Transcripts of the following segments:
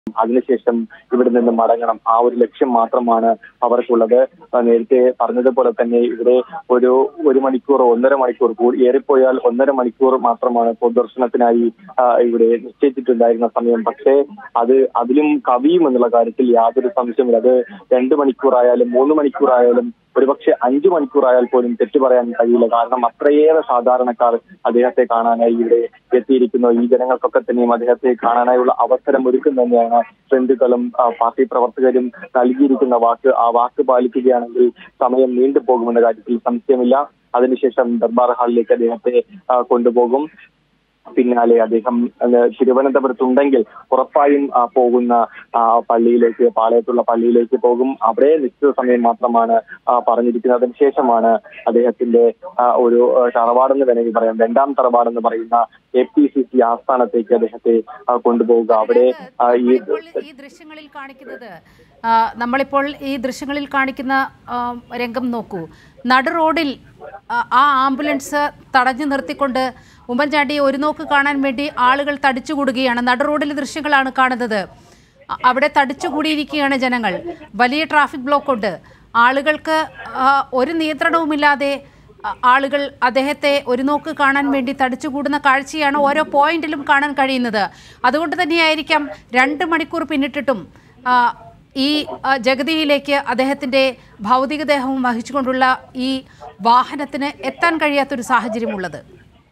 അതിനുശേഷം ഇവിടെ നിന്ന് മടങ്ങണം ആ ഒരു ലക്ഷ്യം മാത്രമാണ് അവർക്കുള്ളത് ആ, നേരത്തെ പറഞ്ഞതുപോലെ തന്നെ ഇവിടെ ഒരു ഒരു മണിക്കൂർ ഒന്നര മണിക്കൂർ കൂടി ഏറിപ്പോയാൽ ഒന്നര മണിക്കൂർ മാത്രമാണ് പൊതുദർശനത്തിനായി ആ, ഇവിടെ നിശ്ചയിച്ചിട്ടുണ്ടായിരുന്ന സമയം പക്ഷേ അത് അതിലും കവിയും എന്നുള്ള കാര്യത്തിൽ യാതൊരു സംശയമില്ല അത് രണ്ട് മണിക്കൂറായാലും മൂന്ന് മണിക്കൂറായാലും ഒരുപക്ഷെ അഞ്ചു മണിക്കൂറായാൽ പോലും തെറ്റു പറയാൻ കഴിയില്ല കാരണം അത്രയേറെ സാധാരണക്കാർ അദ്ദേഹത്തെ കാണാനായി ഇവിടെ എത്തിയിരിക്കുന്നു ഈ ജനങ്ങൾക്കൊക്കെ തന്നെയും അദ്ദേഹത്തെ കാണാനായുള്ള അവസരം ഒരുക്കും തന്നെയാണ് ബന്ധുക്കളും ആ, പാർട്ടി പ്രവർത്തകരും നൽകിയിരിക്കുന്ന വാക്ക് ആ വാക്ക് പാലിക്കുകയാണെങ്കിൽ സമയം നീണ്ടു പോകുമെന്ന കാര്യത്തിൽ സംശയമില്ല അതിനുശേഷം ദർബാർ ഹാളിലേക്ക് അദ്ദേഹത്തെ ആ, കൊണ്ടുപോകും പിന്നാലെ അദ്ദേഹം അത് തിരുവനന്തപുരത്തുണ്ടെങ്കിൽ ഉറപ്പായും ആ, പോകുന്ന ആ, പള്ളിയിലേക്ക് പാളയത്തുള്ള പള്ളിയിലേക്ക് പോകും അവിടെ നിശ്ചിത സമയം മാത്രമാണ് ആ, പറഞ്ഞിരിക്കുന്നത് അതിനുശേഷമാണ് അദ്ദേഹത്തിന്റെ ആ, ഒരു ആ, തറവാടെന്ന് വേണമെങ്കിൽ പറയാം രണ്ടാം തറവാടെന്ന് പറയുന്ന എ പി സി സി ആസ്ഥാനത്തേക്ക് അദ്ദേഹത്തെ ആ, കൊണ്ടുപോവുക അവിടെ ആ, ഈ നമ്മളിപ്പോൾ ഈ ദൃശ്യങ്ങളിൽ കാണിക്കുന്നത് ആ, നമ്മളിപ്പോൾ ഈ ദൃശ്യങ്ങളിൽ കാണിക്കുന്ന ആ, രംഗം നോക്കൂ നടു റോഡിൽ ആ, ആ ആംബുലൻസ് തടഞ്ഞു നിർത്തിക്കൊണ്ട് ഉമ്മൻചാണ്ടിയെ ഒരു നോക്ക് കാണാൻ വേണ്ടി ആളുകൾ തടിച്ചുകൂടുകയാണ് നടു റോഡിലെ ദൃശ്യങ്ങളാണ് കാണുന്നത് അ- അവിടെ തടിച്ചുകൂടിയിരിക്കുകയാണ് ജനങ്ങൾ വലിയ ട്രാഫിക് ബ്ലോക്ക് ഉണ്ട് ആളുകൾക്ക് ആ, ഒരു നിയന്ത്രണവുമില്ലാതെ ആ- ആളുകൾ അദ്ദേഹത്തെ ഒരു നോക്ക് കാണാൻ വേണ്ടി തടിച്ചുകൂടുന്ന കാഴ്ചയാണ് ഓരോ പോയിന്റിലും കാണാൻ കഴിയുന്നത് അതുകൊണ്ട് തന്നെയായിരിക്കാം രണ്ട് മണിക്കൂർ പിന്നിട്ടിട്ടും ആ, ഈ ആ, ജഗതിയിലേക്ക് അദ്ദേഹത്തിൻ്റെ ഭൗതികദേഹവും വഹിച്ചുകൊണ്ടുള്ള ഈ വാഹനത്തിന് എത്താൻ കഴിയാത്തൊരു സാഹചര്യമുള്ളത്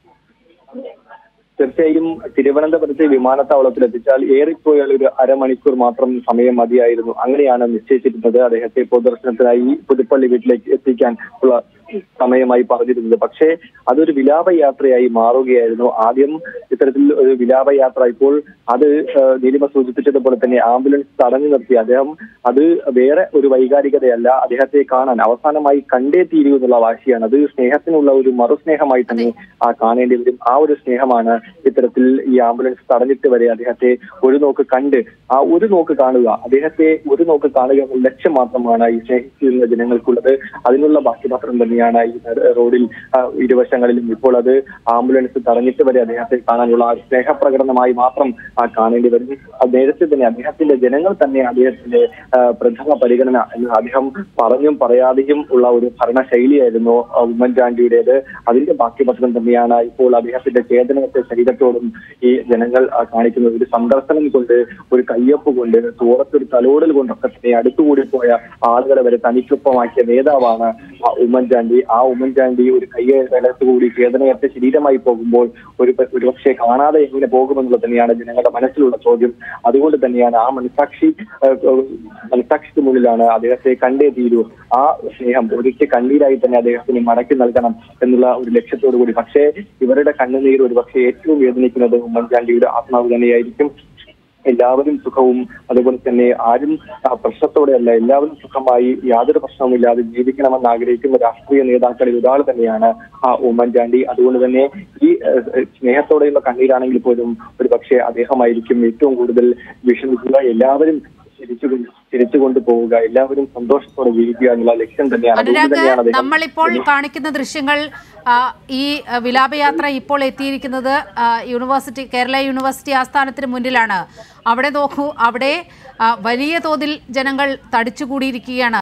തീർച്ചയായും തിരുവനന്തപുരത്തെ വിമാനത്താവളത്തിൽ എത്തിച്ചാൽ ഏറിപ്പോയാൽ ഒരു അരമണിക്കൂർ മാത്രം സമയം മതിയായിരുന്നു അങ്ങനെയാണ് നിശ്ചയിച്ചിരുന്നത് അദ്ദേഹത്തെ പൊതുദർശനത്തിനായി പുതുപ്പള്ളി വീട്ടിലേക്ക് എത്തിക്കാൻ ഉള്ള സമയമായി പറഞ്ഞിരുന്നത് പക്ഷേ അതൊരു വിലാപയാത്രയായി മാറുകയായിരുന്നു ആദ്യം ഇത്തരത്തിൽ ഒരു വിലാപയാത്ര ഇപ്പോൾ അത് ആ, നീലിമ സൂചിപ്പിച്ചതുപോലെ തന്നെ ആംബുലൻസ് തടഞ്ഞു നിർത്തി അദ്ദേഹം അത് വേറെ ഒരു വൈകാരികതയല്ല അദ്ദേഹത്തെ കാണാൻ അവസാനമായി കണ്ടേ തീരൂ എന്നുള്ള വാശിയാണ് അത് സ്നേഹത്തിനുള്ള ഒരു മറുസ്നേഹമായി തന്നെ ആ കാണേണ്ടി വരും ആ ഒരു സ്നേഹമാണ് ഇത്തരത്തിൽ ഈ ആംബുലൻസ് തടഞ്ഞിട്ട് വരെ അദ്ദേഹത്തെ ഒരു നോക്ക് കണ്ട് ആ ഒരു നോക്ക് കാണുക അദ്ദേഹത്തെ ഒരു നോക്ക് കാണുക എന്നുള്ള ലക്ഷ്യം മാത്രമാണ് ഈ സ്നേഹിക്കുന്ന ജനങ്ങൾക്കുള്ളത് അതിനുള്ള ബാക്കിപത്രം തന്നെയാണ് ഈ റോഡിൽ ആ, ഇരുവശങ്ങളിലും ഇപ്പോൾ അത് ആംബുലൻസ് തടഞ്ഞിട്ട് വരെ അദ്ദേഹത്തെ കാണാനുള്ള ആ സ്നേഹപ്രകടനമായി മാത്രം ആ കാണേണ്ടി വരും അത് നേരത്തെ തന്നെ അദ്ദേഹത്തിന്റെ ജനങ്ങൾ തന്നെ അദ്ദേഹത്തിന്റെ ആ, പ്രഥമ പരിഗണന എന്ന് അദ്ദേഹം പറഞ്ഞും പറയാതെയും ഉള്ള ഒരു ഭരണശൈലിയായിരുന്നു ആ, ഉമ്മൻചാണ്ടിയുടേത് അതിന്റെ ബാക്കിപത്രം തന്നെയാണ് ഇപ്പോൾ അദ്ദേഹത്തിന്റെ ചേതനത്തെ ശരീരത്തോടും ഈ ജനങ്ങൾ ആ, കാണിക്കുന്നത് ഒരു സന്ദർശനം കൊണ്ട് ഒരു കയ്യൊപ്പ് കൊണ്ട് തോറത്തൊരു തലോടൽ കൊണ്ടൊക്കെ തന്നെ അടുത്തുകൂടി പോയ ആളുകളെ വരെ തനിക്കൊപ്പമാക്കിയ നേതാവാണ് ആ ഉമ്മൻചാണ്ടി ആ ഉമ്മൻചാണ്ടി ഒരു കയ്യകലത്ത് കൂടി ചേതനയറ്റ ശരീരമായി പോകുമ്പോൾ ഒരു പ- ഒരുപക്ഷെ കാണാതെ എങ്ങനെ പോകുമെന്നുള്ളത് തന്നെയാണ് ജനങ്ങളുടെ മനസ്സിലുള്ള ചോദ്യം അതുകൊണ്ട് തന്നെയാണ് ആ മനസാക്ഷി ആ, മനസാക്ഷിക്ക് മുന്നിലാണ് അദ്ദേഹത്തെ കണ്ടേ തീരൂ ആ സ്നേഹം ഒരിക്കൽ കണ്ണീരായി തന്നെ അദ്ദേഹത്തിന് മടക്കി നൽകണം എന്നുള്ള ഒരു ലക്ഷ്യത്തോടു കൂടി പക്ഷേ ഇവരുടെ കണ്ണുനീർ ഒരു പക്ഷേ ഏറ്റവും വേദനിക്കുന്നത് ഉമ്മൻചാണ്ടിയുടെ ആത്മാവ് തന്നെയായിരിക്കും എല്ലാവരും സുഖവും അതുപോലെ തന്നെ ആരും ആ, പ്രശ്നത്തോടെയല്ല എല്ലാവരും സുഖമായി യാതൊരു പ്രശ്നവുമില്ലാതെ ജീവിക്കണമെന്ന് ആഗ്രഹിക്കുന്ന രാഷ്ട്രീയ നേതാക്കളിൽ ഒരാൾ തന്നെയാണ് ആ ഉമ്മൻചാണ്ടി അതുകൊണ്ട് തന്നെ ഈ ഏഹ്, സ്നേഹത്തോടെയുള്ള കണ്ണീരാണെങ്കിൽ പോലും ഒരു പക്ഷേ അദ്ദേഹമായിരിക്കും ഏറ്റവും കൂടുതൽ വിഷമിക്കുക എല്ലാവരും ചിരിച്ചുകൊണ്ട് ചിരിച്ചുകൊണ്ട് പോവുക എല്ലാവരും സന്തോഷത്തോടെ ജീവിക്കുക എന്നുള്ള ലക്ഷ്യം തന്നെയാണ് അതുകൊണ്ട് അനുരാഗ് തന്നെയാണ് അദ്ദേഹം നമ്മളിപ്പോൾ കാണിക്കുന്ന ദൃശ്യങ്ങൾ ആ, ഈ ആ, വിലാപയാത്ര ഇപ്പോൾ എത്തിയിരിക്കുന്നത് ആ, യൂണിവേഴ്സിറ്റി കേരള യൂണിവേഴ്സിറ്റി ആസ്ഥാനത്തിന് മുന്നിലാണ് അവിടെ നോക്കൂ അവിടെ ആ, വലിയ തോതിൽ ജനങ്ങൾ തടിച്ചുകൂടിയിരിക്കുകയാണ്